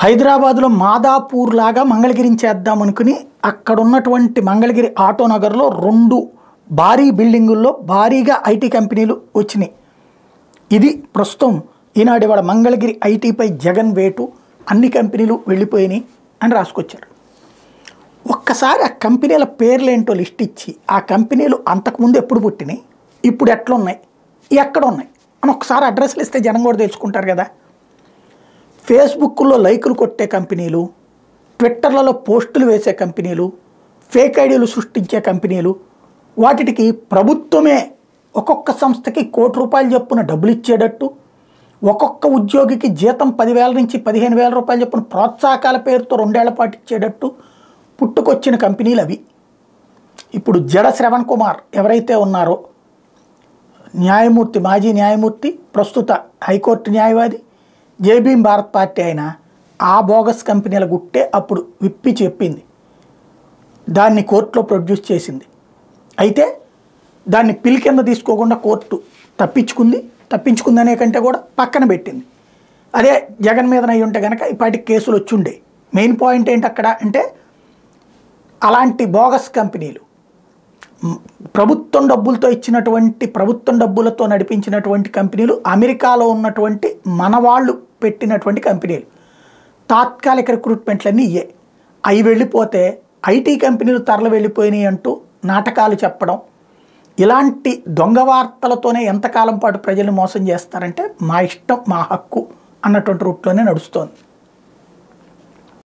హైదరాబాద్లో మాదాపూర్ లాగా మంగళగిరిని చేద్దాం అనుకుని అక్కడ ఉన్నటువంటి మంగళగిరి ఆటో నగర్లో రెండు భారీ బిల్డింగుల్లో భారీగా ఐటీ కంపెనీలు వచ్చినాయి ఇది ప్రస్తుతం ఈనాడు ఇవాళ మంగళగిరి ఐటీపై జగన్ వేటు అన్ని కంపెనీలు వెళ్ళిపోయినాయి అని రాసుకొచ్చారు ఒక్కసారి ఆ కంపెనీల పేర్లు ఏంటో లిస్ట్ ఇచ్చి ఆ కంపెనీలు అంతకుముందు ఎప్పుడు పుట్టినాయి ఇప్పుడు ఎట్లున్నాయి ఎక్కడ ఉన్నాయి అని ఒకసారి అడ్రస్లు ఇస్తే జనం కూడా తెలుసుకుంటారు కదా ఫేస్బుక్లో లైకులు కొట్టే కంపెనీలు ట్విట్టర్లలో పోస్టులు వేసే కంపెనీలు ఫేక్ ఐడీలు సృష్టించే కంపెనీలు వాటికి ప్రభుత్వమే ఒక్కొక్క సంస్థకి కోటి రూపాయలు చొప్పున డబ్బులు ఇచ్చేటట్టు ఒక్కొక్క ఉద్యోగికి జీతం పదివేల నుంచి పదిహేను వేల రూపాయలు చొప్పున ప్రోత్సాహకాల పేరుతో రెండేళ్ల పాటు ఇచ్చేటట్టు పుట్టుకొచ్చిన కంపెనీలు అవి ఇప్పుడు జడ శ్రవణ్ కుమార్ ఎవరైతే ఉన్నారో న్యాయమూర్తి మాజీ న్యాయమూర్తి ప్రస్తుత హైకోర్టు న్యాయవాది జేబీఎం భారత్ పార్టీ అయిన ఆ బోగస్ కంపెనీల గుట్టే అప్పుడు విప్పి చెప్పింది దాన్ని కోర్టులో ప్రొడ్యూస్ చేసింది అయితే దాన్ని పిల్ కింద తీసుకోకుండా కోర్టు తప్పించుకుంది తప్పించుకుంది అనే కంటే కూడా పక్కన పెట్టింది అదే జగన్ మీద అయి ఉంటే కనుక ఇప్పటికి కేసులు వచ్చుండే మెయిన్ పాయింట్ ఏంటి అక్కడ అంటే అలాంటి బోగస్ కంపెనీలు మ్, ప్రభుత్వం డబ్బులతో ఇచ్చినటువంటి ప్రభుత్వం డబ్బులతో నడిపించినటువంటి కంపెనీలు అమెరికాలో ఉన్నటువంటి మన వాళ్ళు పెట్టినటువంటి కంపెనీలు తాత్కాలిక రిక్రూట్మెంట్లన్నీ ఇయ్యే అవి వెళ్ళిపోతే ఐటీ కంపెనీలు తరలి వెళ్ళిపోయినాయి అంటూ నాటకాలు చెప్పడం ఇలాంటి దొంగ వార్తలతోనే ఎంతకాలం పాటు ప్రజలు మోసం చేస్తారంటే మా ఇష్టం మా హక్కు అన్నటువంటి రూట్లోనే నడుస్తోంది